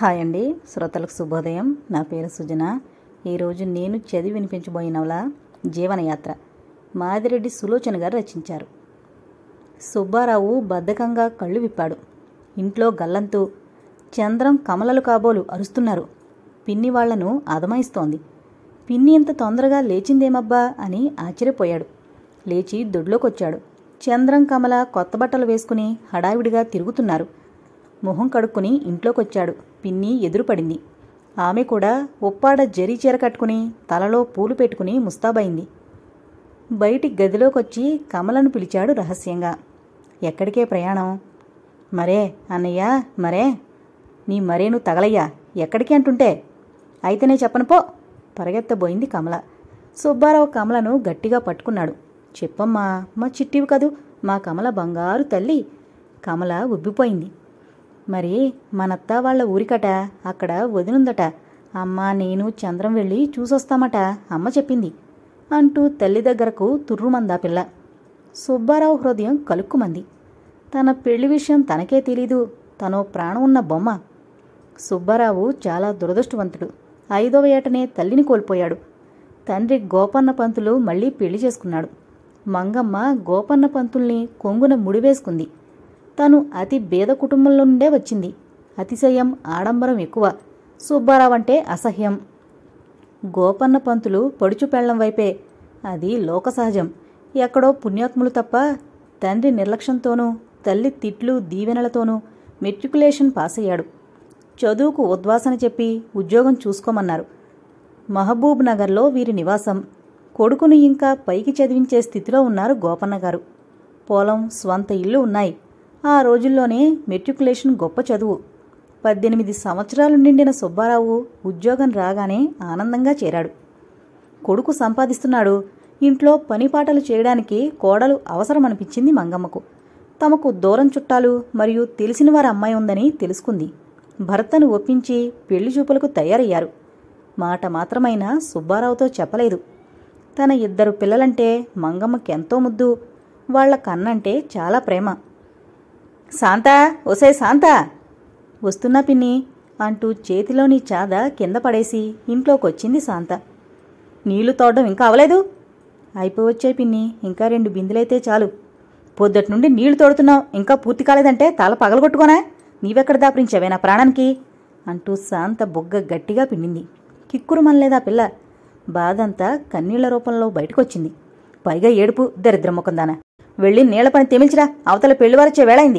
hi అండి శ్రోతలకు శుభోదయం నా పేరు సుజన ఈరోజు నేను చదివి వినిపించబోయే నవల జీవనయాత్ర మాదిరెడ్డి సులోచన గారు రచించారు సుబ్బారావు బద్ధకంగా కళ్ళు విప్పాడు ఇంట్లో గల్లంతు చంద్రం కమలలు కాబోలు అరుస్తున్నారు పిన్ని వాళ్లను అదమాయిస్తోంది పిన్ని ఇంత తొందరగా లేచిందేమబ్బా అని ఆశ్చర్యపోయాడు లేచి దొడ్లోకొచ్చాడు చంద్రం కమల కొత్త బట్టలు వేసుకుని హడావిడిగా తిరుగుతున్నారు మొహం కడుక్కుని ఇంట్లోకొచ్చాడు పిన్ని ఎదురుపడింది ఆమె కూడా ఉప్పాడ జరీ చీర కట్టుకుని తలలో పూలు పెట్టుకుని ముస్తాబైంది బయటి గదిలోకొచ్చి కమలను పిలిచాడు రహస్యంగా ఎక్కడికే ప్రయాణం మరే అన్నయ్య మరే నీ మరేను తగలయ్యా ఎక్కడికి అంటుంటే అయితేనే చెప్పను పో పరిగెత్తబోయింది కమల సుబ్బారావు కమలను గట్టిగా పట్టుకున్నాడు చెప్పమ్మా మా చిట్టివి కదూ మా కమల బంగారు తల్లి కమల ఉబ్బిపోయింది మరి మనత్త వాళ్ళ ఊరికట అక్కడ వదినుందట అమ్మ నేను చంద్రం వెళ్ళి చూసొస్తామట అమ్మ చెప్పింది అంటూ తల్లి దగ్గరకు తుర్రుమందా పిల్ల సుబ్బారావు హృదయం కలుక్కుమంది తన పెళ్లి విషయం తనకే తెలీదు తనో ప్రాణం ఉన్న బొమ్మ సుబ్బారావు చాలా దురదృష్టవంతుడు ఐదవ ఏటనే తల్లిని కోల్పోయాడు తండ్రి గోపన్న పంతులు మళ్ళీ పెళ్లి చేసుకున్నాడు మంగమ్మ గోపన్న పంతుల్ని కొంగున ముడివేసుకుంది తను అతి బేద కుటుంబంలో నుండే వచ్చింది అతిశయం ఆడంబరం ఎక్కువ సుబ్బారావు అంటే అసహ్యం గోపన్న పంతులు పొడుచు పెళ్లం వైపే అది లోకసహజం ఎక్కడో పుణ్యాత్ములు తప్ప తండ్రి నిర్లక్ష్యంతోనూ తల్లి తిట్లు దీవెనలతోనూ మెట్రికులేషన్ పాస్ అయ్యాడు చదువుకు ఉద్వాసన చెప్పి ఉద్యోగం చూసుకోమన్నారు మహబూబ్ నగర్లో వీరి నివాసం కొడుకును ఇంకా పైకి చదివించే స్థితిలో ఉన్నారు గోపన్న గారు పొలం స్వంత ఇల్లు ఉన్నాయి ఆ రోజుల్లోనే మెట్రికులేషన్ గొప్ప చదువు పద్దెనిమిది సంవత్సరాలు నిండిన సుబ్బారావు ఉద్యోగం రాగానే ఆనందంగా చేరాడు కొడుకు సంపాదిస్తున్నాడు ఇంట్లో పనిపాటలు చేయడానికి కోడలు అవసరమనిపించింది మంగమ్మకు తమకు దూరం చుట్టాలు మరియు తెలిసిన వారి అమ్మాయి ఉందని తెలుసుకుంది భర్తను ఒప్పించి పెళ్లి చూపులకు తయారయ్యారు మాట మాత్రమైనా సుబ్బారావుతో చెప్పలేదు తన ఇద్దరు పిల్లలంటే మంగమ్మకెంతో ముద్దు వాళ్ల కన్నంటే చాలా ప్రేమ శాంతా ఒసే శాంతా వస్తున్నా పిన్ని అంటూ చేతిలోని చాద కింద పడేసి ఇంట్లోకొచ్చింది శాంత నీళ్లు తోడడం ఇంకా అవలేదు అయిపోవచ్చే పిన్ని ఇంకా రెండు బిందులైతే చాలు పొద్దుటి నుండి నీళ్లు తోడుతున్నావు ఇంకా పూర్తి కాలేదంటే తల పగలగొట్టుకోనా నీవెక్కడ దాపరించావే నా ప్రాణానికి అంటూ శాంత బొగ్గ గట్టిగా పిండింది కిక్కురు మనలేదా పిల్ల బాధంతా కన్నీళ్ల రూపంలో బయటకొచ్చింది పైగా ఏడుపు దరిద్రముఖందానా వెళ్ళి నీళ్ల పని తెమిల్చిరా అవతల పెళ్లివారొచ్చే వేళైంది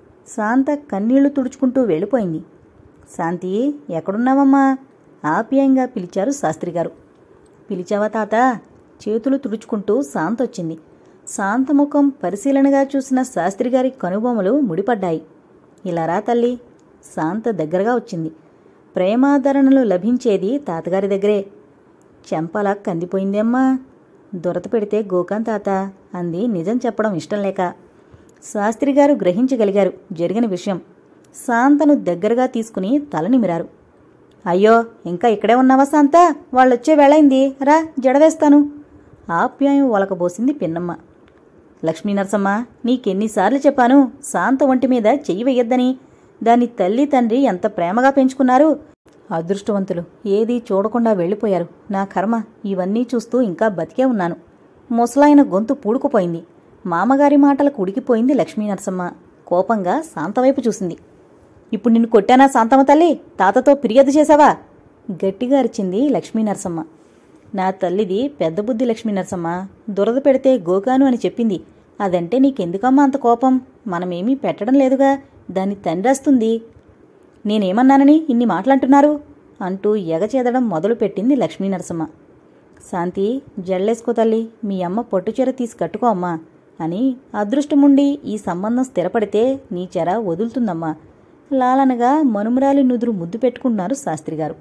శాంత కన్నీళ్లు తుడుచుకుంటూ వెళ్ళిపోయింది శాంతి ఎక్కడున్నావమ్మా ఆప్యాయంగా పిలిచారు శాస్త్రిగారు పిలిచావా తాత చేతులు తుడుచుకుంటూ శాంత వచ్చింది శాంత ముఖం పరిశీలనగా చూసిన శాస్త్రిగారి కనుబొమ్మలు ముడిపడ్డాయి ఇలా రా తల్లి శాంత దగ్గరగా వచ్చింది ప్రేమాదరణలు లభించేది తాతగారి దగ్గరే చెంపలా కందిపోయిందేమ్మా దొరత పెడితే గోకాన్ తాత అంది నిజం చెప్పడం ఇష్టం లేక శాస్త్రిగారు గ్రహించగలిగారు జరిగిన విషయం శాంతను దగ్గరగా తీసుకుని తలనిమిరారు అయ్యో ఇంకా ఇక్కడే ఉన్నావా శాంత వాళ్ళొచ్చే వేళైంది రా జడవేస్తాను ఆప్యాయం ఒలకబోసింది పిన్నమ్మ లక్ష్మీ నరసమ్మ నీకెన్నిసార్లు చెప్పాను శాంత ఒంటి మీద చెయ్యి వెయ్యొద్దని దాని తల్లి తండ్రి ఎంత ప్రేమగా పెంచుకున్నారు అదృష్టవంతులు ఏదీ చూడకుండా వెళ్ళిపోయారు నా కర్మ ఇవన్నీ చూస్తూ ఇంకా బతికే ఉన్నాను ముసలాయన గొంతు పూడుకుపోయింది మామగారి మాటలకు ఉడికిపోయింది లక్ష్మీ నరసమ్మ కోపంగా శాంతవైపు చూసింది ఇప్పుడు నిన్ను కొట్టానా శాంతమ్మ తల్లి తాతతో ఫిర్యాదు చేశావా గట్టిగా అరిచింది లక్ష్మీ నరసమ్మ నా తల్లిది పెద్ద బుద్ధి లక్ష్మీ నరసమ్మ దురద పెడితే గోకాను అని చెప్పింది అదంటే నీకెందుకమ్మా అంత కోపం మనమేమీ పెట్టడం లేదుగా దాన్ని తండ్రేస్తుంది నేనేమన్నానని ఇన్ని మాటలంటున్నారు అంటూ ఎగచేదడం మొదలుపెట్టింది లక్ష్మీ నరసమ్మ శాంతి జల్లేసుకో తల్లి మీ అమ్మ పొట్టుచీర తీసి కట్టుకో అమ్మా అని అదృష్టముండి ఈ సంబంధం స్థిరపడితే నీ చెర వదులుతుందమ్మా లాలనగా మనుమరాలి నుదురు ముద్దు పెట్టుకుంటున్నారు శాస్త్రిగారు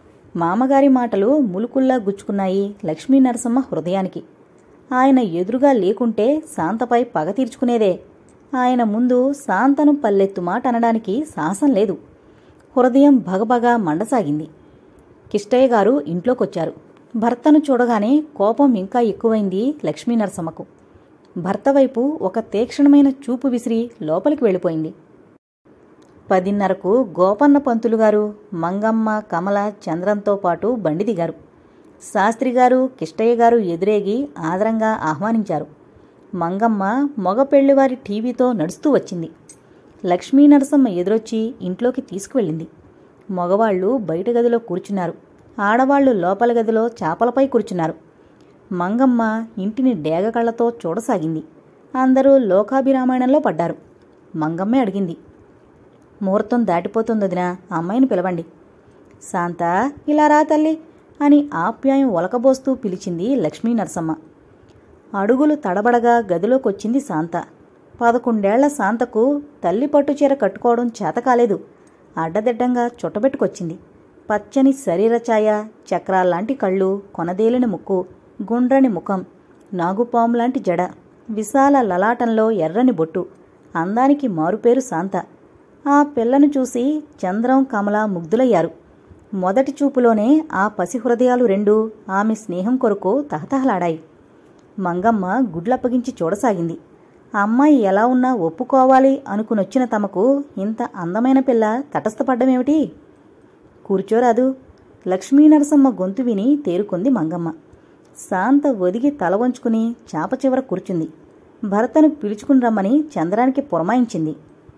మామగారి మాటలు ములుకుల్లా గుచ్చుకున్నాయి లక్ష్మీ నరసమ్మ హృదయానికి ఆయన ఎదురుగా లేకుంటే శాంతపై పగ తీర్చుకునేదే ఆయన ముందు శాంతను పల్లెత్తు మాట అనడానికి సాహసం లేదు హృదయం భగభగా మండసాగింది కిష్టయ్య గారు ఇంట్లోకొచ్చారు భర్తను చూడగానే కోపం ఇంకా ఎక్కువైంది లక్ష్మీ నరసమ్మకు భర్త వైపు ఒక తీక్షణమైన చూపు విసిరి లోపలికి వెళ్ళిపోయింది పదిన్నరకు గోపన్న పంతులు గారు మంగమ్మ కమల చంద్రంతో పాటు బండి దిగారు శాస్త్రి గారు కిష్టయ్య గారు ఎదురేగి ఆదరంగా ఆహ్వానించారు మంగమ్మ మగ పెళ్లివారి టీవీతో నడుస్తూ వచ్చింది లక్ష్మీ నరసమ్మ ఎదురొచ్చి ఇంట్లోకి తీసుకువెళ్ళింది మగవాళ్ళు బయట గదిలో కూర్చున్నారు ఆడవాళ్లు లోపల గదిలో చాపలపై కూర్చున్నారు మంగమ్మ ఇంటిని డేగకళ్లతో చూడసాగింది అందరూ లోకాభిరామాయణంలో పడ్డారు మంగమ్మే అడిగింది ముహూర్తం దాటిపోతుందదినా అమ్మాయిని పిలవండి శాంత ఇలా రా తల్లి అని ఆప్యాయం ఒలకబోస్తూ పిలిచింది లక్ష్మీ నరసమ్మ అడుగులు తడబడగా గదిలోకొచ్చింది శాంత పదకొండేళ్ల శాంతకు తల్లి పట్టుచీర కట్టుకోవడం చేత కాలేదు అడ్డదిడ్డంగా చుట్టబెట్టుకొచ్చింది పచ్చని శరీరఛాయ చక్రాల్లాంటి కళ్ళు కొనదేలిన ముక్కు గుండ్రని ముఖం నాగుపాములాంటి జడ విశాల లలాటంలో ఎర్రని బొట్టు అందానికి మారుపేరు శాంత ఆ పిల్లను చూసి చంద్రం కమల ముగ్ధులయ్యారు మొదటి చూపులోనే ఆ పసి హృదయాలు రెండు ఆమె స్నేహం కొరకు తహతహలాడాయి మంగమ్మ గుడ్లప్పగించి చూడసాగింది ఆ అమ్మాయి ఎలా ఉన్నా ఒప్పుకోవాలి అనుకునొచ్చిన తమకు ఇంత అందమైన పిల్ల తటస్థపడ్డమేమిటి కూర్చోరాదు లక్ష్మీ నరసమ్మ గొంతు విని తేరుకుంది మంగమ్మ శాంత ఒదిగి తల వంచుకుని చాప చివర కూర్చుంది భర్తను పిలుచుకుని రమ్మని చంద్రానికి పురమాయించింది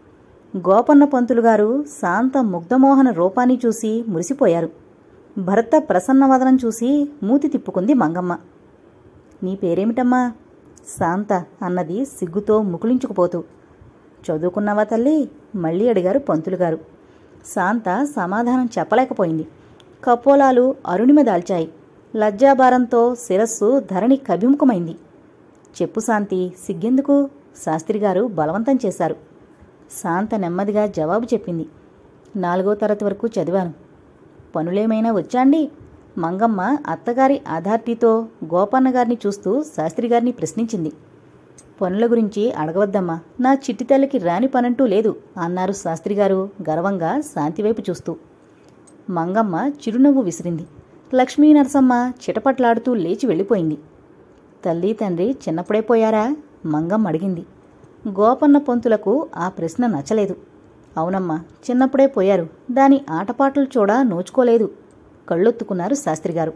గోపన్న పంతులు గారు శాంత ముగ్ధమోహన రూపాన్ని చూసి మురిసిపోయారు భర్త ప్రసన్నవదనం చూసి మూతి తిప్పుకుంది మంగమ్మ నీ పేరేమిటమ్మా శాంత అన్నది సిగ్గుతో ముకులించుకుపోతూ చదువుకున్నావా తల్లి మళ్ళీ అడిగారు పంతులు గారు శాంత సమాధానం చెప్పలేకపోయింది కపోలాలు అరుణిమ దాల్చాయి లజ్జాభారంతో శిరస్సు ధరణి కభిముఖమైంది చెప్పు శాంతి సిగ్గెందుకు శాస్త్రిగారు బలవంతం చేశారు శాంత నెమ్మదిగా జవాబు చెప్పింది నాలుగో తరగతి వరకు చదివాను పనులేమైనా వచ్చాండి మంగమ్మ అత్తగారి అథారిటీతో గోపన్న గారిని చూస్తూ శాస్త్రిగారిని ప్రశ్నించింది పనుల గురించి అడగవద్దమ్మా నా చిట్టి తల్లికి రాని పనంటూ లేదు అన్నారు శాస్త్రిగారు గర్వంగా శాంతివైపు చూస్తూ మంగమ్మ చిరునవ్వు విసిరింది లక్ష్మీ నరసమ్మ చిటపట్లాడుతూ లేచి వెళ్ళిపోయింది తల్లి తండ్రి చిన్నప్పుడే పోయారా మంగమ్మ అడిగింది గోపన్న పొంతులకు ఆ ప్రశ్న నచ్చలేదు అవునమ్మా చిన్నప్పుడే పోయారు దాని ఆటపాటలు చూడ నోచుకోలేదు కళ్ళొత్తుకున్నారు శాస్త్రిగారు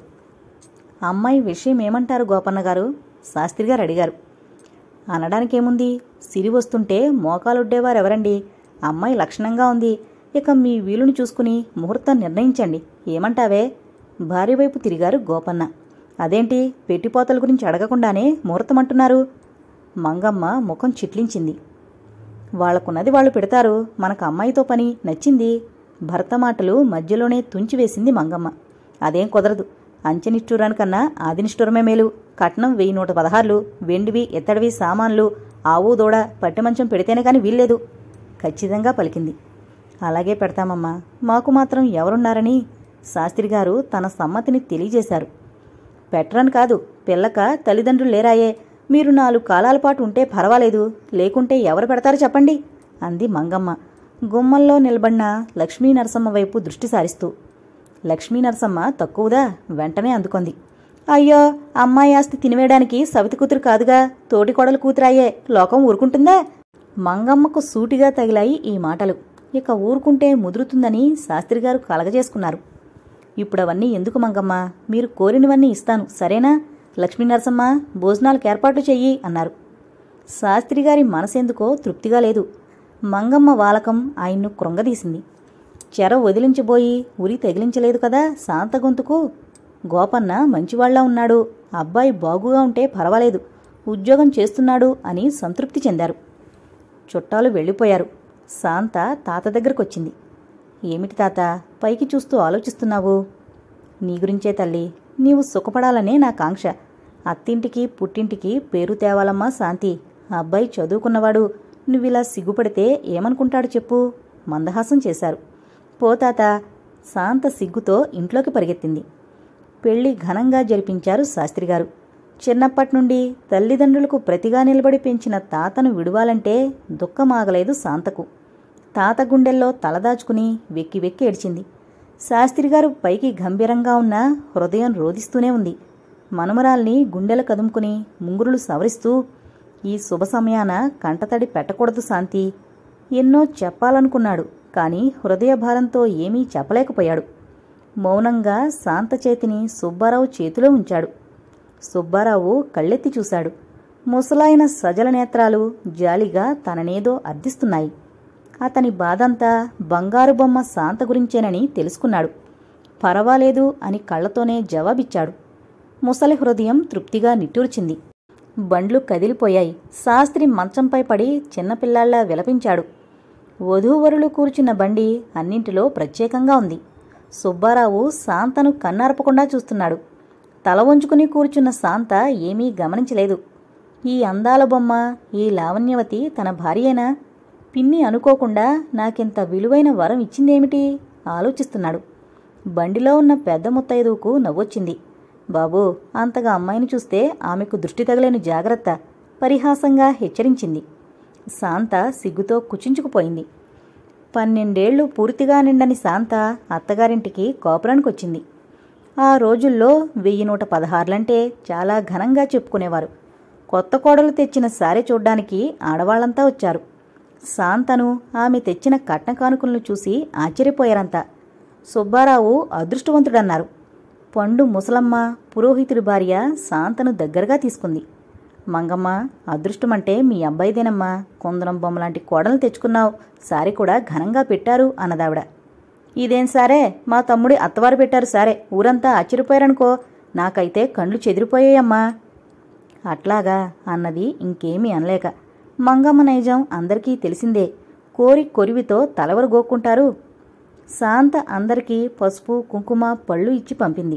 అమ్మాయి విషయం ఏమంటారు గోపన్న గారు శాస్త్రిగారు అడిగారు అనడానికేముంది సిరి వస్తుంటే మోకాలుడ్డేవారెవరండి అమ్మాయి లక్షణంగా ఉంది ఇక మీ వీలుని చూసుకుని ముహూర్తం నిర్ణయించండి ఏమంటావే భార్య వైపు తిరిగారు గోపన్న అదేంటి పెట్టిపోతల గురించి అడగకుండానే ముహూర్తం అంటున్నారు మంగమ్మ ముఖం చిట్లించింది వాళ్లకున్నది వాళ్ళు పెడతారు మనకు అమ్మాయితో పని నచ్చింది భర్త మాటలు మధ్యలోనే తుంచివేసింది మంగమ్మ అదేం కుదరదు అంచెనిష్ఠూరానికన్నా ఆదినిష్ఠూరమే మేలు కట్నం వెయ్యి నూట పదహార్లు వెండివి ఎత్తడివి సామాన్లు ఆవు దూడ పట్టెమంచం పెడితేనే కాని వీల్లేదు ఖచ్చితంగా పలికింది అలాగే పెడతామమ్మా మాకు మాత్రం ఎవరున్నారని శాస్త్రిగారు తన సమ్మతిని తెలియజేశారు పెట్టరని కాదు పిల్లక తల్లిదండ్రులు లేరాయే మీరు నాలుగు కాలాల పాటు ఉంటే పర్వాలేదు లేకుంటే ఎవరు పెడతారు చెప్పండి అంది మంగమ్మ గుమ్మంలో నిలబడిన లక్ష్మీ నరసమ్మ వైపు దృష్టి సారిస్తూ లక్ష్మీ నరసమ్మ తక్కువదా వెంటనే అందుకొంది అయ్యో అమ్మాయి ఆస్తి తినివేయడానికి సవితి కూతురు కాదుగా తోటి కొడలు కూతురాయే లోకం ఊరుకుంటుందా మంగమ్మకు సూటిగా తగిలాయి ఈ మాటలు ఇక ఊరుకుంటే ముదురుతుందని శాస్త్రిగారు కలగజేసుకున్నారు ఇప్పుడవన్నీ ఎందుకు మంగమ్మ మీరు కోరినవన్నీ ఇస్తాను సరేనా లక్ష్మీ నరసమ్మ భోజనాలకు ఏర్పాటు చెయ్యి అన్నారు శాస్త్రిగారి మనసెందుకో తృప్తిగా లేదు మంగమ్మ వాలకం ఆయన్ను కృంగదీసింది చెర వదిలించబోయి ఉరి తగిలించలేదు కదా శాంత గొంతుకు గోపన్న మంచివాళ్లా ఉన్నాడు అబ్బాయి బాగుగా ఉంటే పర్వాలేదు ఉద్యోగం చేస్తున్నాడు అని సంతృప్తి చెందారు చుట్టాలు వెళ్ళిపోయారు శాంత తాత దగ్గరకొచ్చింది ఏమిటి తాత పైకి చూస్తూ ఆలోచిస్తున్నావు నీ గురించే తల్లి నీవు సుఖపడాలనే నా కాంక్ష అత్తింటికి పుట్టింటికి పేరు తేవాలమ్మా శాంతి అబ్బాయి చదువుకున్నవాడు నువ్విలా సిగ్గుపడితే ఏమనుకుంటాడు చెప్పు మందహాసం చేశారు పోతాత శాంత సిగ్గుతో ఇంట్లోకి పరిగెత్తింది పెళ్లి ఘనంగా జరిపించారు శాస్త్రిగారు చిన్నప్పటి నుండి తల్లిదండ్రులకు ప్రతిగా నిలబడి పెంచిన తాతను విడువాలంటే దుఃఖమాగలేదు శాంతకు తాత గుండెల్లో తలదాచుకుని వెక్కి వెక్కి ఏడ్చింది శాస్త్రిగారు పైకి గంభీరంగా ఉన్న హృదయం రోధిస్తూనే ఉంది మనుమరాల్ని గుండెల కదుముకుని ముంగురులు సవరిస్తూ ఈ శుభ సమయాన కంటతడి పెట్టకూడదు శాంతి ఎన్నో చెప్పాలనుకున్నాడు కాని హృదయభారంతో ఏమీ చెప్పలేకపోయాడు మౌనంగా శాంత చేతిని సుబ్బారావు చేతిలో ఉంచాడు సుబ్బారావు కళ్ళెత్తి చూశాడు ముసలాయన సజల నేత్రాలు జాలిగా తననేదో అర్థిస్తున్నాయి అతని బాధంతా బంగారు బొమ్మ శాంత గురించేనని తెలుసుకున్నాడు పరవాలేదు అని కళ్ళతోనే జవాబిచ్చాడు ముసలి హృదయం తృప్తిగా నిట్టూర్చింది బండ్లు కదిలిపోయాయి శాస్త్రి మంచంపై పడి చిన్నపిల్లాళ్లా విలపించాడు వధూవరులు కూర్చున్న బండి అన్నింటిలో ప్రత్యేకంగా ఉంది సుబ్బారావు శాంతను కన్నార్పకుండా చూస్తున్నాడు తల వంచుకుని కూర్చున్న శాంత ఏమీ గమనించలేదు ఈ అందాల బొమ్మ ఈ లావణ్యవతి తన భార్యేనా పిన్ని అనుకోకుండా నాకింత విలువైన వరం ఇచ్చిందేమిటి ఆలోచిస్తున్నాడు బండిలో ఉన్న పెద్ద ముత్తైదువుకు నవ్వొచ్చింది బాబూ అంతగా అమ్మాయిని చూస్తే ఆమెకు దృష్టి తగలేని జాగ్రత్త పరిహాసంగా హెచ్చరించింది శాంత సిగ్గుతో కుచించుకుపోయింది పన్నెండేళ్లు పూర్తిగా నిండని శాంత అత్తగారింటికి కోపురానికొచ్చింది ఆ రోజుల్లో వెయ్యి నూట పదహారులంటే చాలా ఘనంగా చెప్పుకునేవారు కొత్త కోడలు తెచ్చిన సారె చూడ్డానికి ఆడవాళ్లంతా వచ్చారు శాంతను ఆమె తెచ్చిన కట్న కానుకలను చూసి ఆశ్చర్యపోయారంతా సుబ్బారావు అదృష్టవంతుడన్నారు పండు ముసలమ్మ పురోహితుడి భార్య శాంతను దగ్గరగా తీసుకుంది మంగమ్మ అదృష్టమంటే మీ అబ్బాయిదేనమ్మా కొందరం బొమ్మలాంటి కోడలు తెచ్చుకున్నావు సారి కూడా ఘనంగా పెట్టారు అన్నదావిడ ఇదేం సారే మా తమ్ముడి అత్తవారు పెట్టారు సారే ఊరంతా ఆశ్చర్యపోయారనుకో నాకైతే కండ్లు చెదిరిపోయాయమ్మా అట్లాగా అన్నది ఇంకేమీ అనలేక మంగమ్మ నైజం అందరికీ తెలిసిందే కోరి కొరివితో తలవరు గోక్కుంటారు శాంత అందరికీ పసుపు కుంకుమ పళ్ళు ఇచ్చి పంపింది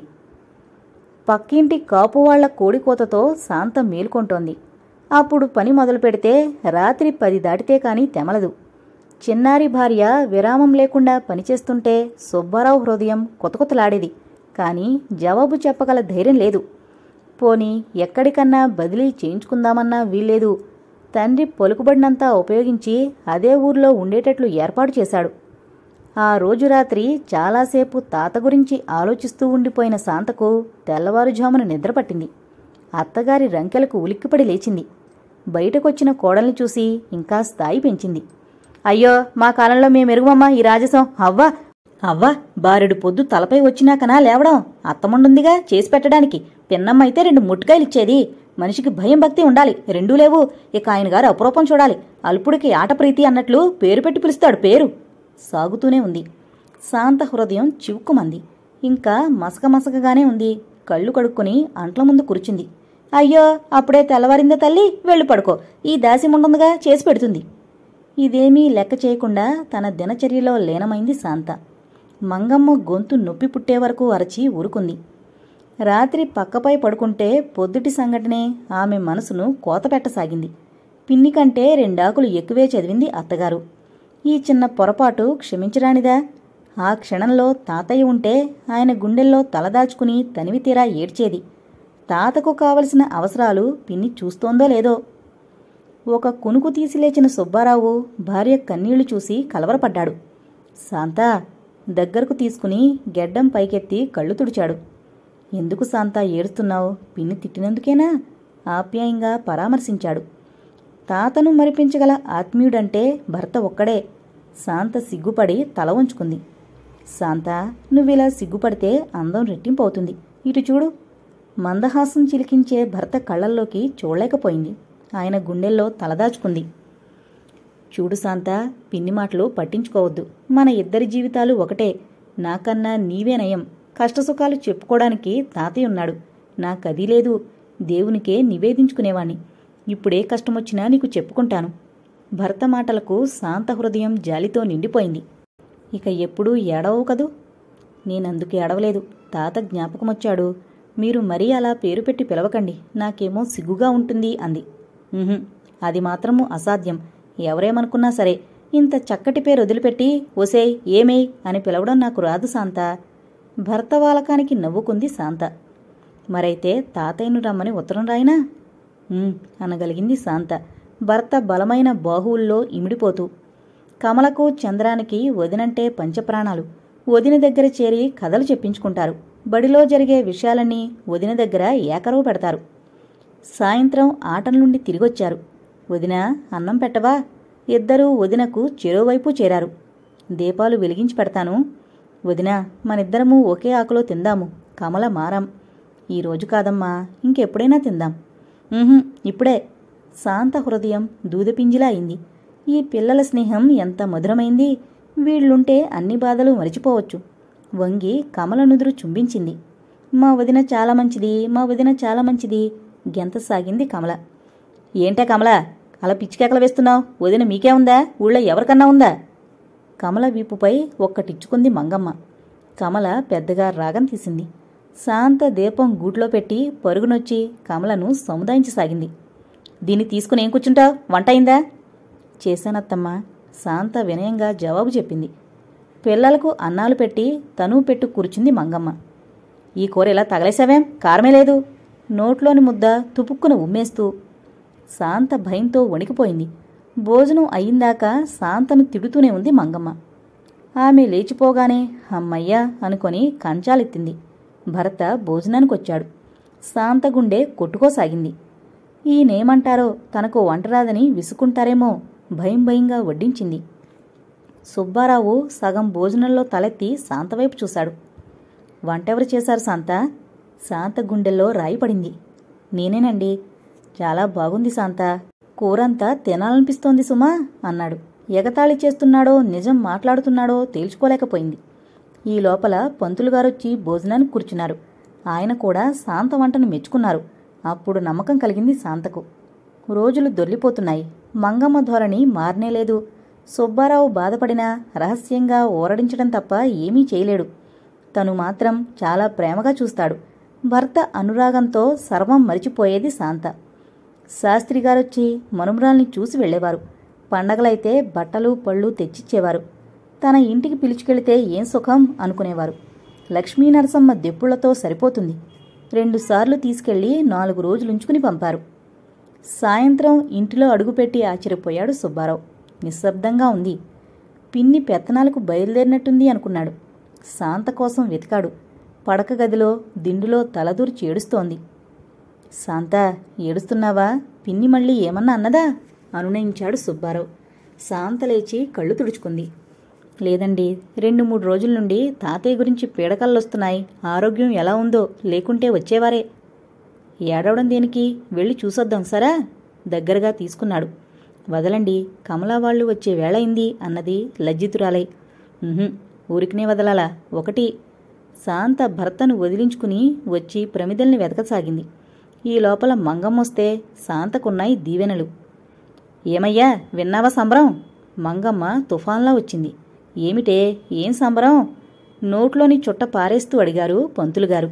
పక్కింటి కాపు వాళ్ల కోడికోతతో శాంత మేల్కొంటోంది అప్పుడు పని మొదలు పెడితే రాత్రి పది దాటితే కాని తెమలదు చిన్నారి భార్య విరామం లేకుండా పనిచేస్తుంటే సుబ్బారావు హృదయం కొతకొతలాడేది కాని జవాబు చెప్పగల ధైర్యం లేదు పోని ఎక్కడికన్నా బదిలీ చేయించుకుందామన్నా వీల్లేదు తండ్రి పలుకుబడినంతా ఉపయోగించి అదే ఊర్లో ఉండేటట్లు ఏర్పాటు చేశాడు ఆ రోజు రాత్రి చాలాసేపు తాత గురించి ఆలోచిస్తూ ఉండిపోయిన శాంతకు తెల్లవారుజామున నిద్రపట్టింది అత్తగారి రంకెలకు ఉలిక్కిపడి లేచింది బయటకొచ్చిన కోడల్ని చూసి ఇంకా స్థాయి పెంచింది అయ్యో మా కాలంలో మేమెరుగుమమ్మా ఈ రాజసం అవ్వా అవ్వా బారెడు పొద్దు తలపై వచ్చినాకనా లేవడం అత్తముండుందిగా చేసి పెట్టడానికి పిన్నమ్మైతే రెండు ముట్టుకాయలిచ్చేది మనిషికి భయం భక్తి ఉండాలి రెండూ లేవు ఇక ఆయన గారు అపురూపం చూడాలి అల్పుడికి ఆట ప్రీతి అన్నట్లు పేరు పెట్టి పిలుస్తాడు పేరు సాగుతూనే ఉంది శాంత హృదయం చివుక్కుమంది ఇంకా మసక మసకగానే ఉంది కళ్ళు కడుక్కుని అంట్ల ముందు కూర్చుంది అయ్యో అప్పుడే తెల్లవారిందా తల్లి వెళ్ళి పడుకో ఈ దాసిముండుందిగా చేసి పెడుతుంది ఇదేమీ లెక్క చేయకుండా తన దినచర్యలో లీనమైంది శాంత మంగమ్మ గొంతు నొప్పి పుట్టే వరకు అరచి ఊరుకుంది రాత్రి పక్కపై పడుకుంటే పొద్దుటి సంఘటనే ఆమె మనసును కోతపెట్టసాగింది పిన్ని కంటే రెండాకులు ఎక్కువే చదివింది అత్తగారు ఈ చిన్న పొరపాటు క్షమించరానిదా ఆ క్షణంలో తాతయ్య ఉంటే ఆయన గుండెల్లో తలదాచుకుని తనివి తీరా ఏడ్చేది తాతకు కావలసిన అవసరాలు పిన్ని చూస్తోందో లేదో ఒక కునుకు తీసి లేచిన సుబ్బారావు భార్య కన్నీళ్లు చూసి కలవరపడ్డాడు శాంతా దగ్గరకు తీసుకుని గెడ్డం పైకెత్తి కళ్ళు తుడిచాడు ఎందుకు శాంతా ఏడుస్తున్నావు పిన్ని తిట్టినందుకేనా ఆప్యాయంగా పరామర్శించాడు తాతను మరిపించగల ఆత్మీయుడంటే భర్త ఒక్కడే శాంత సిగ్గుపడి తల ఉంచుకుంది శాంత నువ్విలా సిగ్గుపడితే అందం రెట్టింపవుతుంది ఇటు చూడు మందహాసం చిలికించే భర్త కళ్ళల్లోకి చూడలేకపోయింది ఆయన గుండెల్లో తలదాచుకుంది చూడు శాంత పిన్ని మాటలు పట్టించుకోవద్దు మన ఇద్దరి జీవితాలు ఒకటే నాకన్నా నీవే నయం కష్టసుఖాలు చెప్పుకోవడానికి తాతయ్య ఉన్నాడు నాకది లేదు దేవునికే నివేదించుకునేవాణ్ణి ఇప్పుడే కష్టమొచ్చినా నీకు చెప్పుకుంటాను భర్త మాటలకు శాంత హృదయం జాలితో నిండిపోయింది ఇక ఎప్పుడూ ఏడవవు కదూ నేనందుకు ఏడవలేదు తాత జ్ఞాపకమొచ్చాడు మీరు మరీ అలా పేరు పెట్టి పిలవకండి నాకేమో సిగ్గుగా ఉంటుంది అంది "ఉహుం, అది మాత్రము అసాధ్యం ఎవరేమనుకున్నా సరే ఇంత చక్కటి పేరు వదిలిపెట్టి ఒసేయ్ ఏమేయ్ అని పిలవడం నాకు రాదు శాంత భర్త వాలకానికి నవ్వుకుంది శాంత మరైతే తాతయ్యను రమ్మని ఉత్తరం రాయినా "ఉమ్," అనగలిగింది శాంత భర్త బలమైన బాహువుల్లో ఇమిడిపోతూ కమలకు చంద్రానికి వదినంటే పంచప్రాణాలు వదిన దగ్గర చేరి కథలు చెప్పించుకుంటారు బడిలో జరిగే విషయాలన్నీ వదిన దగ్గర ఏకరవు పెడతారు సాయంత్రం ఆటల నుండి తిరిగొచ్చారు వదిన అన్నం పెట్టవా ఇద్దరూ వదినకు చెరోవైపు చేరారు దీపాలు వెలిగించి పెడతాను వదినా మనిద్దరము ఒకే ఆకులో తిందాము కమల మారం ఈ రోజు కాదమ్మా ఇంకెప్పుడైనా తిందాం "ఉహుం, ఇప్పుడే శాంత హృదయం దూదపింజిలా అయింది ఈ పిల్లల స్నేహం ఎంత మధురమైంది వీళ్ళుంటే అన్ని బాధలు మరిచిపోవచ్చు వంగి కమల నుదురు చుంబించింది మా వదిన చాలా మంచిది మా వదిన చాలా మంచిది గెంత సాగింది కమల ఏంటే కమల అలా పిచ్చికెక్కలు వేస్తున్నావు వదిన మీకే ఉందా ఊళ్ళో ఎవరికన్నా ఉందా కమల వీపుపై ఒక్కటిచ్చుకుంది మంగమ్మ కమల పెద్దగా రాగం తీసింది శాంత దీపం గూట్లో పెట్టి పరుగునొచ్చి కమలను సముదాయించసాగింది దీన్ని తీసుకుని ఏం కూర్చుంటావు వంట అయిందా చేశానత్తమ్మా శాంత వినయంగా జవాబు చెప్పింది పిల్లలకు అన్నాలు పెట్టి తను పెట్టు కూర్చుంది మంగమ్మ ఈ కూర ఇలా తగలేసావేం కారమే లేదు నోట్లోని ముద్ద తుపుక్కున ఉమ్మేస్తూ శాంత భయంతో వణికిపోయింది భోజనం అయిందాకా శాంతను తిడుతూనే ఉంది మంగమ్మ ఆమె లేచిపోగానే అమ్మయ్యా అనుకొని కంచాలెత్తింది భర్త భోజనానికొచ్చాడు శాంత గుండె కొట్టుకోసాగింది ఈయనేమంటారో తనకు వంట రాదని విసుకుంటారేమో భయం భయంగా వడ్డించింది సుబ్బారావు సగం భోజనంలో తలెత్తి శాంతవైపు చూశాడు వంటెవరు చేశారు శాంత శాంత గుండెల్లో రాయి పడింది నేనేనండి చాలా బాగుంది శాంత కూరంతా తినాలనిపిస్తోంది సుమా అన్నాడు ఎగతాళి చేస్తున్నాడో నిజం మాట్లాడుతున్నాడో తేల్చుకోలేకపోయింది ఈ లోపల పంతులు గారొచ్చి భోజనానికి కూర్చున్నారు ఆయన కూడా శాంత వంటను మెచ్చుకున్నారు అప్పుడు నమ్మకం కలిగింది శాంతకు రోజులు దొర్లిపోతున్నాయి మంగమ్మ ధోరణి మారనేలేదు సుబ్బారావు బాధపడినా రహస్యంగా ఓరడించడం తప్ప ఏమీ చేయలేడు తను మాత్రం చాలా ప్రేమగా చూస్తాడు భర్త అనురాగంతో సర్వం మరిచిపోయేది శాంత శాస్త్రి గారొచ్చి మనుమరాల్ని చూసి వెళ్ళేవారు పండగలైతే బట్టలు పళ్ళు తెచ్చిచ్చేవారు తన ఇంటికి పిలుచుకెళితే ఏం సుఖం అనుకునేవారు లక్ష్మీ నరసమ్మ దెప్పుళ్లతో సరిపోతుంది రెండుసార్లు తీసుకెళ్లి నాలుగు రోజులుంచుకుని పంపారు సాయంత్రం ఇంటిలో అడుగుపెట్టి ఆశ్చర్యపోయాడు సుబ్బారావు నిశ్శబ్దంగా ఉంది పిన్ని పెత్తనాలకు బయలుదేరినట్టుంది అనుకున్నాడు శాంత కోసం వెతికాడు పడక గదిలో దిండులో తలదూర్చి ఏడుస్తోంది శాంత ఏడుస్తున్నావా పిన్ని మళ్ళీ ఏమన్నా అన్నదా అనునయించాడు సుబ్బారావు శాంత లేచి కళ్ళు తుడుచుకుంది లేదండి రెండు మూడు రోజుల నుండి తాతయ్య గురించి పీడకలొస్తున్నాయి ఆరోగ్యం ఎలా ఉందో లేకుంటే వచ్చేవారే ఏడవడం దేనికి వెళ్ళి చూసొద్దాం సరా దగ్గరగా తీసుకున్నాడు వదలండి కమలా వాళ్ళు వచ్చే వేళయింది అన్నది లజ్జితురాలై "ఉహుం, ఊరికినే వదలాలా ఒకటి శాంత భర్తను వదిలించుకుని వచ్చి ప్రమిదల్ని వెతకసాగింది ఈ లోపల మంగమ్మొస్తే శాంతకున్నాయి దీవెనలు ఏమయ్యా విన్నావా సంబరం మంగమ్మ తుఫాన్లా వచ్చింది ఏమిటే ఏం సంబరం నోట్లోని చుట్ట పారేస్తూ అడిగారు పంతులుగారు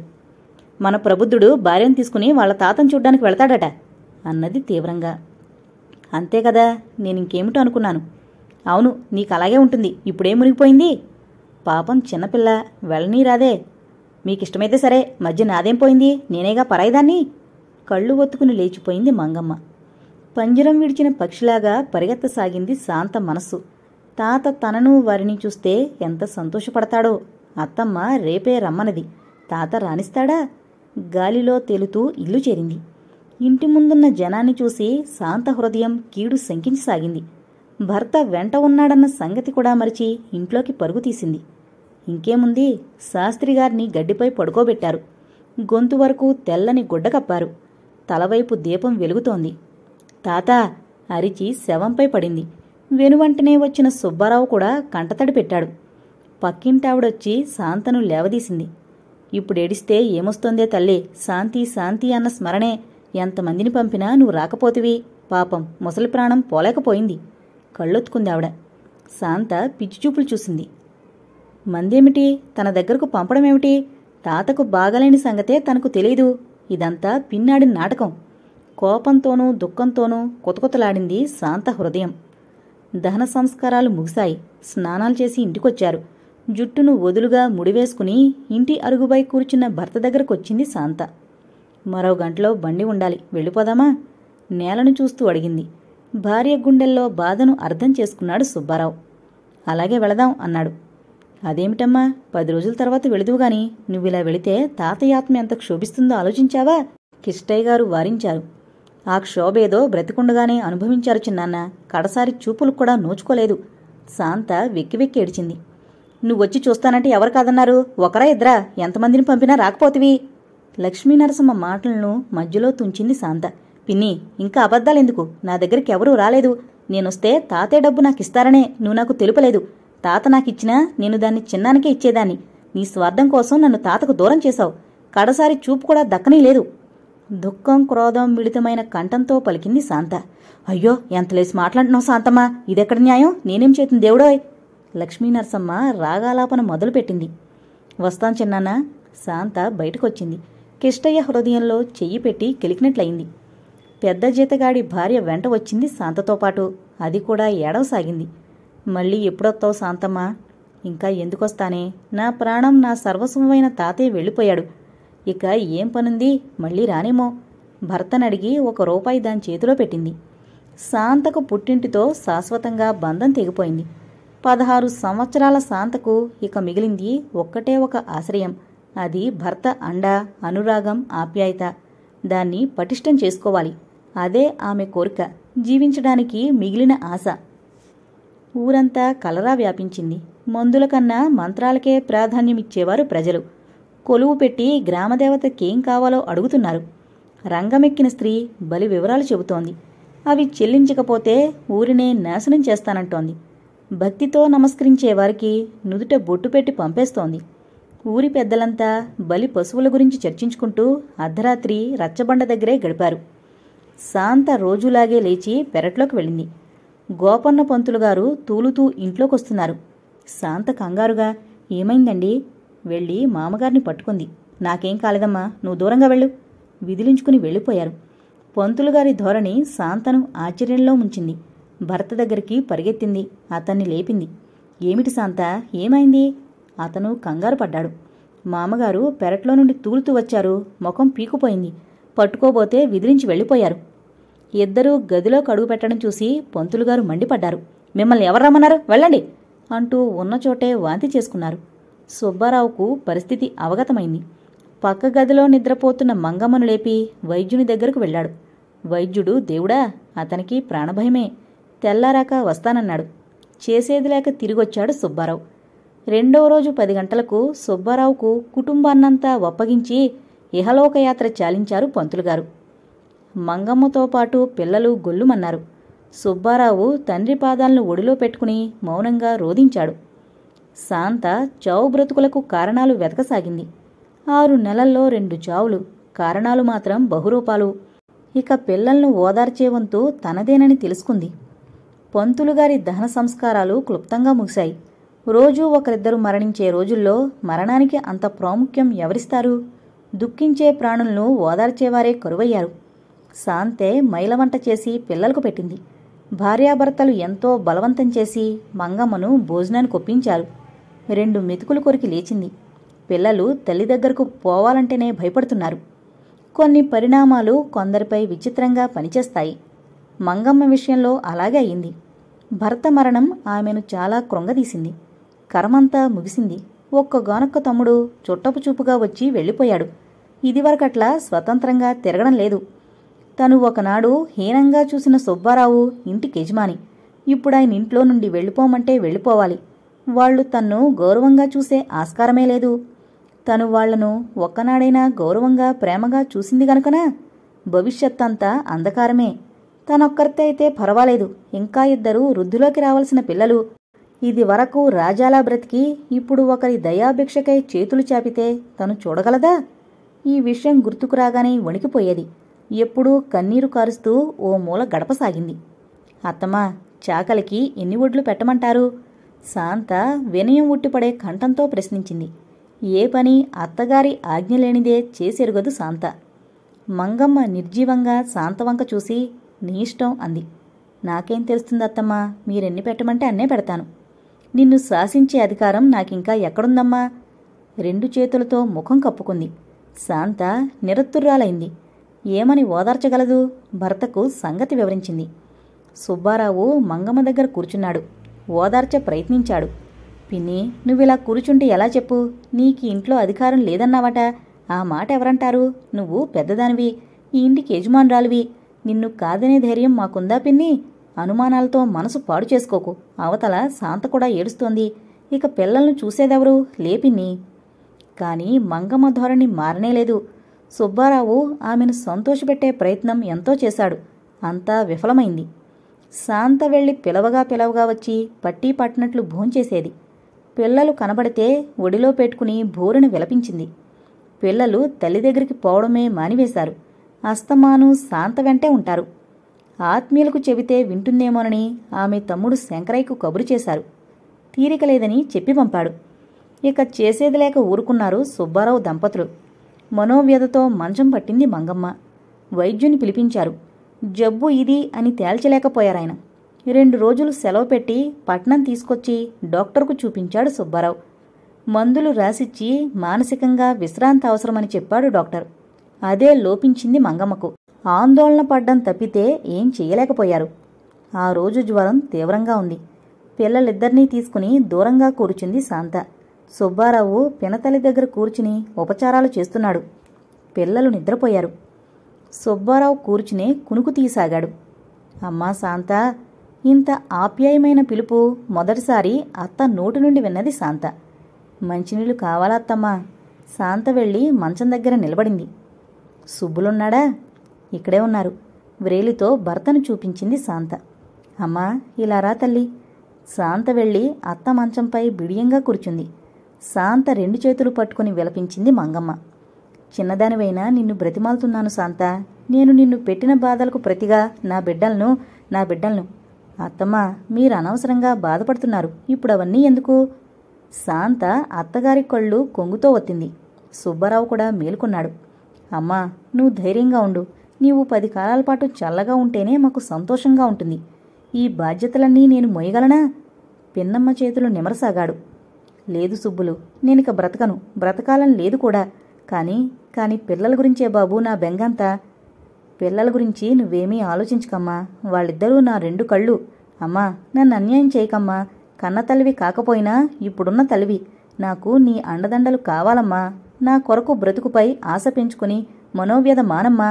మన ప్రబుద్ధుడు భార్యను తీసుకుని వాళ్ళ తాతను చూడ్డానికి వెళతాడట అన్నది తీవ్రంగా అంతే కదా నేనింకేమిటో అనుకున్నాను అవును నీకు అలాగే ఉంటుంది ఇప్పుడేం మునిగిపోయింది పాపం చిన్నపిల్ల వెళ్ళనీ రాదే మీకిష్టమైతే సరే మధ్య నాదేం పోయింది నేనేగా పరాయిదాన్ని కళ్ళు ఒత్తుకుని లేచిపోయింది మంగమ్మ పంజరం విడిచిన పక్షిలాగా పరిగెత్తసాగింది శాంత మనస్సు తాత తనను వారిని చూస్తే ఎంత సంతోషపడతాడో అత్తమ్మ రేపే రమ్మనది తాత రాణిస్తాడా గాలిలో తేలుతూ ఇల్లు చేరింది ఇంటి ముందున్న జనాన్ని చూసి శాంత హృదయం కీడు శంకించసాగింది భర్త వెంట ఉన్నాడన్న సంగతి కూడా మరిచి ఇంట్లోకి పరుగు తీసింది ఇంకేముంది శాస్త్రిగారిని గడ్డిపై పడుకోబెట్టారు గొంతు వరకు తెల్లని గుడ్డ కప్పారు తలవైపు దీపం వెలుగుతోంది తాత అరిచి శవంపై పడింది వెనువంటనే వచ్చిన సుబ్బారావు కూడా కంటతడి పెట్టాడు పక్కింటావిడొచ్చి శాంతను లేవదీసింది ఇప్పుడు ఏడిస్తే ఏమొస్తోందే తల్లి శాంతి శాంతి అన్న స్మరణే ఎంతమందిని పంపినా నువ్వు రాకపోతివి పాపం ముసలి ప్రాణం పోలేకపోయింది కళ్ళొత్తుకుంది ఆవిడ శాంత పిచ్చిచూపులు చూసింది మందేమిటి తన దగ్గరకు పంపడమేమిటి తాతకు బాగలేని సంగతే తనకు తెలీదు ఇదంతా పిన్నాడి నాటకం కోపంతోనూ దుఃఖంతోనూ కొతకొతలాడింది శాంత హృదయం దహన సంస్కారాలు ముగిశాయి స్నానాలు చేసి ఇంటికొచ్చారు జుట్టును వదులుగా ముడివేసుకుని ఇంటి అరుగుపై కూర్చున్న భర్త దగ్గరకొచ్చింది శాంత మరో గంటలో బండి ఉండాలి వెళ్ళిపోదామా నేలను చూస్తూ అడిగింది భార్య గుండెల్లో బాధను అర్థం చేసుకున్నాడు సుబ్బారావు అలాగే వెళదాం అన్నాడు అదేమిటమ్మా పది రోజుల తర్వాత వెళుదువు గాని నువ్విలా వెళితే తాతయ్య ఆత్మ ఎంత క్షోభిస్తుందో ఆలోచించావా కిష్టయ్య గారు వారించారు ఆ క్షోభేదో బ్రతికుండగానే అనుభవించారు చిన్నాన్న కడసారి చూపులు కూడా నోచుకోలేదు శాంత వెక్కి వెక్కి ఏడిచింది నువ్వొచ్చి చూస్తానంటే ఎవరు కాదన్నారు ఒకరా ఇద్దరా ఎంతమందిని పంపినా రాకపోతివి లక్ష్మీనరసమ్మ మాటలను మధ్యలో తుంచింది శాంత పిన్ని ఇంకా అబద్ధాలెందుకు నా దగ్గరికి ఎవరూ రాలేదు నేనొస్తే తాతే డబ్బు నాకిస్తారనే నువ్వు నాకు తెలుపలేదు తాత నాకిచ్చినా నేను దాన్ని చిన్నానికే ఇచ్చేదాన్ని నీ స్వార్థం కోసం నన్ను తాతకు దూరం చేశావు కడసారి చూపు కూడా దక్కనీ లేదు దుఃఖం క్రోధం మిళితమైన కంఠంతో పలికింది శాంత అయ్యో ఎంత లేసి మాట్లాడుతున్నావు శాంతమ్మా ఇదెక్కడ న్యాయం నేనేం చేతుంది దేవుడోయ్ లక్ష్మీనరసమ్మ రాగాలాపన మొదలుపెట్టింది వస్తాం చిన్నాన్న శాంత బయటకొచ్చింది కిష్టయ్య హృదయంలో చెయ్యి పెట్టి కెలికినట్లయింది పెద్ద జీతగాడి భార్య వెంట వచ్చింది శాంతతో పాటు అది కూడా ఏడవసాగింది మళ్ళీ ఎప్పుడొస్తావు శాంతమ్మ ఇంకా ఎందుకొస్తానే నా ప్రాణం నా సర్వస్వమైన తాతయ్య వెళ్ళిపోయాడు ఇక ఏం పనుంది మళ్ళీ రానేమో భర్తనడిగి ఒక రూపాయి దాని చేతిలో పెట్టింది శాంతకు పుట్టింటితో శాశ్వతంగా బంధం తెగిపోయింది పదహారు సంవత్సరాల శాంతకు ఇక మిగిలింది ఒక్కటే ఒక ఆశ్రయం అది భర్త అండ అనురాగం ఆప్యాయత దాన్ని పటిష్టం చేసుకోవాలి అదే ఆమె కోరిక జీవించడానికి మిగిలిన ఆశ ఊరంతా కలరా వ్యాపించింది మందుల కన్నా మంత్రాలకే ప్రాధాన్యమిచ్చేవారు ప్రజలు కొలువు పెట్టి గ్రామదేవతకేం కావాలో అడుగుతున్నారు రంగమెక్కిన స్త్రీ బలి వివరాలు చెబుతోంది అవి చెల్లించకపోతే ఊరినే నాశనం చేస్తానంటోంది భక్తితో నమస్కరించే వారికి నుదుట బొట్టు పెట్టి పంపేస్తోంది ఊరి పెద్దలంతా బలి పశువుల గురించి చర్చించుకుంటూ అర్ధరాత్రి రచ్చబండ దగ్గరే గడిపారు శాంత రోజులాగే లేచి పెరట్లోకి వెళ్ళింది గోపన్న పంతులు గారు తూలుతూ ఇంట్లోకొస్తున్నారు శాంత కంగారుగా ఏమైందండి వెళ్ళి మామగారిని పట్టుకుంది నాకేం కాలేదమ్మా నువ్వు దూరంగా వెళ్ళు విదిలించుకుని వెళ్ళిపోయారు పంతులు గారి ధోరణి శాంతను ఆశ్చర్యంలో ముంచింది భర్త దగ్గరికి పరిగెత్తింది అతన్ని లేపింది ఏమిటి శాంత ఏమైంది అతను కంగారు పడ్డాడు మామగారు పెరట్లో నుండి తూలుతూ వచ్చారు ముఖం పీకుపోయింది పట్టుకోబోతే విదిలించి వెళ్ళిపోయారు ఇద్దరూ గదిలో కడుగు పెట్టడం చూసి పంతులుగారు మండిపడ్డారు మిమ్మల్ని ఎవరు రమ్మన్నారు వెళ్ళండి అంటూ ఉన్న చోటే వాంతి చేసుకున్నారు సుబ్బారావుకు పరిస్థితి అవగతమైంది పక్క గదిలో నిద్రపోతున్న మంగమ్మను లేపి వైద్యుని దగ్గరకు వెళ్ళాడు వైద్యుడు దేవుడా అతనికి ప్రాణభయమే తెల్లారాక వస్తానన్నాడు చేసేది లేక తిరిగొచ్చాడు సుబ్బారావు రెండో రోజు పది గంటలకు సుబ్బారావుకు కుటుంబాన్నంతా ఒప్పగించి ఇహలోకయాత్ర చాలించారు పంతులుగారు మంగమ్మతో పాటు పిల్లలు గొల్లుమన్నారు సుబ్బారావు తండ్రి పాదాలను ఒడిలో పెట్టుకుని మౌనంగా రోధించాడు శాంత చావు బ్రతుకులకు కారణాలు వెతకసాగింది ఆరు నెలల్లో రెండు చావులు కారణాలు మాత్రం బహురూపాలు ఇక పిల్లలను ఓదార్చే వంతు తనదేనని తెలుసుకుంది పంతులుగారి దహన సంస్కారాలు క్లుప్తంగా ముగిశాయి రోజూ ఒకరిద్దరు మరణించే రోజుల్లో మరణానికి అంత ప్రాముఖ్యం ఎవరిస్తారు దుఃఖించే ప్రాణులను ఓదార్చేవారే కరువయ్యారు శాంతే మైలవంట చేసి పిల్లలకు పెట్టింది భార్యాభర్తలు ఎంతో బలవంతం చేసి మంగమ్మను భోజనానికి ఒప్పించారు రెండు మెతుకులు కొరికి లేచింది పిల్లలు తల్లి దగ్గరకు పోవాలంటేనే భయపడుతున్నారు కొన్ని పరిణామాలు కొందరిపై విచిత్రంగా పనిచేస్తాయి మంగమ్మ విషయంలో అలాగే అయింది భర్త మరణం ఆమెను చాలా కృంగదీసింది కర్మంతా ముగిసింది ఒక్కగానొక్క తమ్ముడు చుట్టపు చూపుగా వచ్చి వెళ్ళిపోయాడు ఇదివరకట్లా స్వతంత్రంగా తిరగడం లేదు తను ఒకనాడు హీనంగా చూసిన సుబ్బారావు ఇంటికి యజమాని ఇప్పుడు ఆయన ఇంట్లో నుండి వెళ్ళిపోమంటే వెళ్ళిపోవాలి వాళ్ళు తన్ను గౌరవంగా చూసే ఆస్కారమే లేదు తను వాళ్లను ఒక్కనాడైనా గౌరవంగా ప్రేమగా చూసింది గనుకనా భవిష్యత్తంతా అంధకారమే తనొక్కరితే అయితే పర్వాలేదు ఇంకా ఇద్దరు వృద్ధిలోకి రావాల్సిన పిల్లలు ఇది వరకు రాజాలా బ్రతికి ఇప్పుడు ఒకరి దయాభిక్షకై చేతులు చాపితే తను చూడగలదా ఈ విషయం గుర్తుకు రాగానే వణికిపోయేది ఎప్పుడూ కన్నీరు కారుస్తూ ఓ మూల గడపసాగింది అత్తమ్మా చాకలికి ఎన్ని ఒడ్లు పెట్టమంటారు శాంత వినయం ఉట్టిపడే కంఠంతో ప్రశ్నించింది ఏ పని అత్తగారి ఆజ్ఞ లేనిదే చేసెరుగదు శాంత మంగమ్మ నిర్జీవంగా శాంతవంక చూసి నీ ఇష్టం అంది నాకేం తెలుస్తుంది అత్తమ్మా మీరెన్ని పెట్టమంటే అన్నే పెడతాను నిన్ను శాసించే అధికారం నాకింకా ఎక్కడుందమ్మా రెండు చేతులతో ముఖం కప్పుకుంది శాంత నిరత్తుర్రాలైంది ఏమని ఓదార్చగలదు భర్తకు సంగతి వివరించింది సుబ్బారావు మంగమ్మ దగ్గర కూర్చున్నాడు ఓదార్చ ప్రయత్నించాడు పిన్ని నువ్విలా కూర్చుంటే ఎలా చెప్పు నీకు ఇంట్లో అధికారం లేదన్నావట ఆ మాట ఎవరంటారు నువ్వు పెద్దదానివి ఈ ఇంటికి యజమానురాలివి నిన్ను కాదనే ధైర్యం మాకుందా పిన్ని అనుమానాలతో మనసు పాడు చేసుకోకు అవతల శాంత కూడా ఏడుస్తోంది ఇక పిల్లలను చూసేదెవరు లేపిన్ని కాని మంగమ్మ ధోరణి మారనేలేదు సుబ్బారావు ఆమెను సంతోషపెట్టే ప్రయత్నం ఎంతో చేశాడు అంతా విఫలమైంది శాంత వెళ్ళి పిలవగా పిలవగా వచ్చి పట్టీ పట్టినట్లు భోంచేసేది పిల్లలు కనబడితే ఒడిలో పెట్టుకుని బోరున విలపించింది పిల్లలు తల్లి దగ్గరికి పోవడమే మానివేశారు అస్తమాను శాంత వెంటే ఉంటారు ఆత్మీయులకు చెబితే వింటుందేమోనని ఆమె తమ్ముడు శంకరయ్యకు కబురు చేశారు తీరిక లేదని చెప్పి పంపాడు ఇక చేసేది లేక ఊరుకున్నారు సుబ్బారావు దంపతులు మనోవ్యధతో మంచం పట్టింది మంగమ్మ వైద్యుని పిలిపించారు జబ్బు ఇది అని తేల్చలేకపోయారాయన రెండు రోజులు సెలవు పెట్టి పట్నం తీసుకొచ్చి డాక్టర్కు చూపించాడు సుబ్బారావు మందులు రాసిచ్చి మానసికంగా విశ్రాంతి అవసరమని చెప్పాడు డాక్టర్ అదే లోపించింది మంగమ్మకు ఆందోళన పడ్డం తప్పితే ఏం చెయ్యలేకపోయారు ఆ రోజు జ్వరం తీవ్రంగా ఉంది పిల్లలిద్దరినీ తీసుకుని దూరంగా కూర్చుంది శాంత సుబ్బారావు పినతల్లి దగ్గర కూర్చుని ఉపచారాలు చేస్తున్నాడు పిల్లలు నిద్రపోయారు సుబ్బారావు కూర్చుని కునుకు తీసాగాడు అమ్మా శాంత ఇంత ఆప్యాయమైన పిలుపు మొదటిసారి అత్త నోటి నుండి విన్నది శాంత మంచినీళ్ళు కావాలా అత్తమ్మా శాంత వెళ్ళి మంచం దగ్గర నిలబడింది సుబ్బులున్నాడా ఇక్కడే ఉన్నారు వ్రేలితో భర్తను చూపించింది శాంత అమ్మా ఇలా రా తల్లి శాంత వెళ్ళి అత్త మంచంపై బిడియంగా కూర్చుంది శాంత రెండు చేతులు పట్టుకుని విలపించింది మంగమ్మ చిన్నదానివైనా నిన్ను బ్రతిమాలుతున్నాను శాంత నేను నిన్ను పెట్టిన బాధలకు ప్రతిగా నా బిడ్డలను నా బిడ్డలను అత్తమ్మ మీరు అనవసరంగా బాధపడుతున్నారు ఇప్పుడు అవన్నీ ఎందుకు శాంత అత్తగారి కళ్ళు కొంగుతో ఒత్తింది సుబ్బారావు కూడా మేలుకున్నాడు అమ్మా నువ్వు ధైర్యంగా ఉండు నీవు పది కాలాల పాటు చల్లగా ఉంటేనే మాకు సంతోషంగా ఉంటుంది ఈ బాధ్యతలన్నీ నేను మోయగలనా పిన్నమ్మ చేతులు నిమరసాగాడు లేదు సుబ్బులు నేనిక బ్రతకను బ్రతకాలని లేదు కూడా కానీ కానీ పిల్లల గురించే బాబు నా బెంగంతా పిల్లల గురించి నువ్వేమీ ఆలోచించకమ్మా వాళ్ళిద్దరూ నా రెండు కళ్ళు అమ్మా నన్ను అన్యాయం చేయకమ్మా కన్న తల్లివి కాకపోయినా ఇప్పుడున్న తల్లివి నాకు నీ అండదండలు కావాలమ్మా నా కొరకు బ్రతుకుపై ఆశ పెంచుకుని మనోవ్యధ మానమ్మా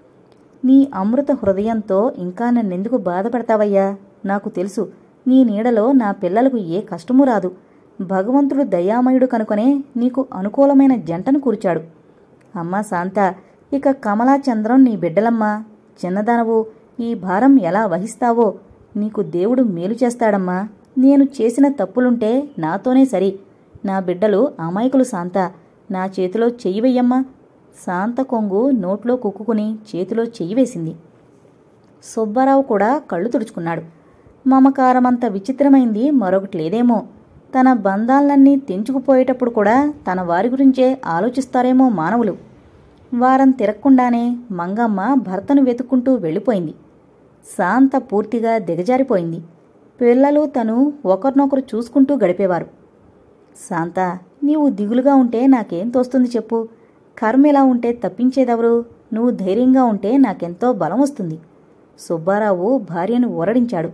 నీ అమృత హృదయంతో ఇంకా నన్నెందుకు బాధపడతావయ్యా నాకు తెలుసు నీ నీడలో నా పిల్లలకు ఏ కష్టమూ రాదు భగవంతుడు దయామయుడు కనుకొనే నీకు అనుకూలమైన జంటను కూర్చాడు అమ్మా శాంత ఇక కమలాచంద్రం నీ బిడ్డలమ్మా చిన్నదానవు ఈ భారం ఎలా వహిస్తావో నీకు దేవుడు మేలు చేస్తాడమ్మా నేను చేసిన తప్పులుంటే నాతోనే సరి నా బిడ్డలు అమాయకులు శాంత నా చేతిలో చెయ్యి వెయ్యమ్మా శాంత కొంగు నోట్లో కుక్కుకుని చేతిలో చెయ్యి వేసింది సుబ్బారావు కూడా కళ్ళు తుడుచుకున్నాడు మమకారమంత విచిత్రమైంది మరొకటి లేదేమో తన బంధాలన్నీ తెంచుకుపోయేటప్పుడు కూడా తన వారి గురించే ఆలోచిస్తారేమో మానవులు వారం తిరగకుండానే మంగమ్మ భర్తను వెతుక్కుంటూ వెళ్ళిపోయింది శాంత పూర్తిగా దిగజారిపోయింది పిల్లలు తను ఒకరినొకరు చూసుకుంటూ గడిపేవారు శాంత నీవు దిగులుగా ఉంటే నాకేం తోస్తుంది చెప్పు కర్మ ఇలా ఉంటే తప్పించేదెవరు నువ్వు ధైర్యంగా ఉంటే నాకెంతో బలం వస్తుంది సుబ్బారావు భార్యను ఊరడించాడు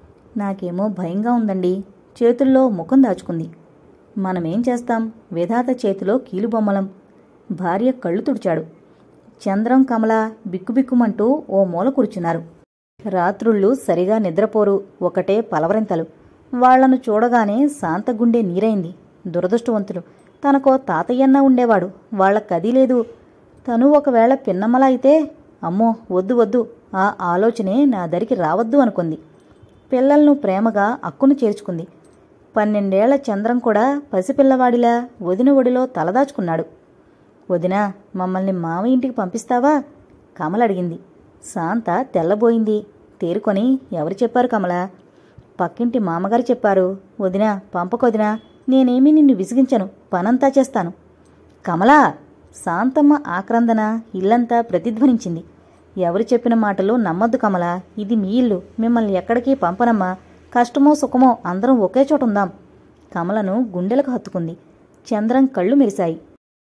నాకేమో భయంగా ఉందండి చేతుల్లో ముఖం దాచుకుంది మనమేం చేస్తాం విధాత చేతిలో కీలుబొమ్మలం భార్య కళ్ళు తుడిచాడు చంద్రం కమల బిక్కుబిక్కుమంటూ ఓ మూల కూర్చున్నారు రాత్రుళ్ళు సరిగా నిద్రపోరు ఒకటే పలవరింతలు వాళ్లను చూడగానే శాంత గుండె నీరైంది దురదృష్టవంతులు తనకో తాతయ్యన్న ఉండేవాడు వాళ్ళ కది లేదు తను ఒకవేళ పిన్నమ్మలా అయితే అమ్మో వద్దు వద్దు ఆ ఆలోచనే నా దరికి రావద్దు అనుకుంది పిల్లలను ప్రేమగా అక్కును చేర్చుకుంది పన్నెండేళ్ల చంద్రం కూడా పసిపిల్లవాడిలా వదిన ఒడిలో తలదాచుకున్నాడు వదినా మమ్మల్ని మామ ఇంటికి పంపిస్తావా కమల అడిగింది శాంత తెల్లబోయింది తేరుకొని ఎవరు చెప్పారు కమల పక్కింటి మామగారు చెప్పారు వదినా పంపకొదినా నేనేమీ నిన్ను విసిగించను పనంతా చేస్తాను కమలా శాంతమ్మ ఆక్రందన ఇల్లంతా ప్రతిధ్వనించింది ఎవరు చెప్పిన మాటలు నమ్మద్దు కమల ఇది మీ ఇల్లు మిమ్మల్ని ఎక్కడికి పంపనమ్మా కష్టమో సుఖమో అందరం ఒకే చోట ఉందాం కమలను గుండెలకు హత్తుకుంది చంద్రం కళ్ళు మెరిశాయి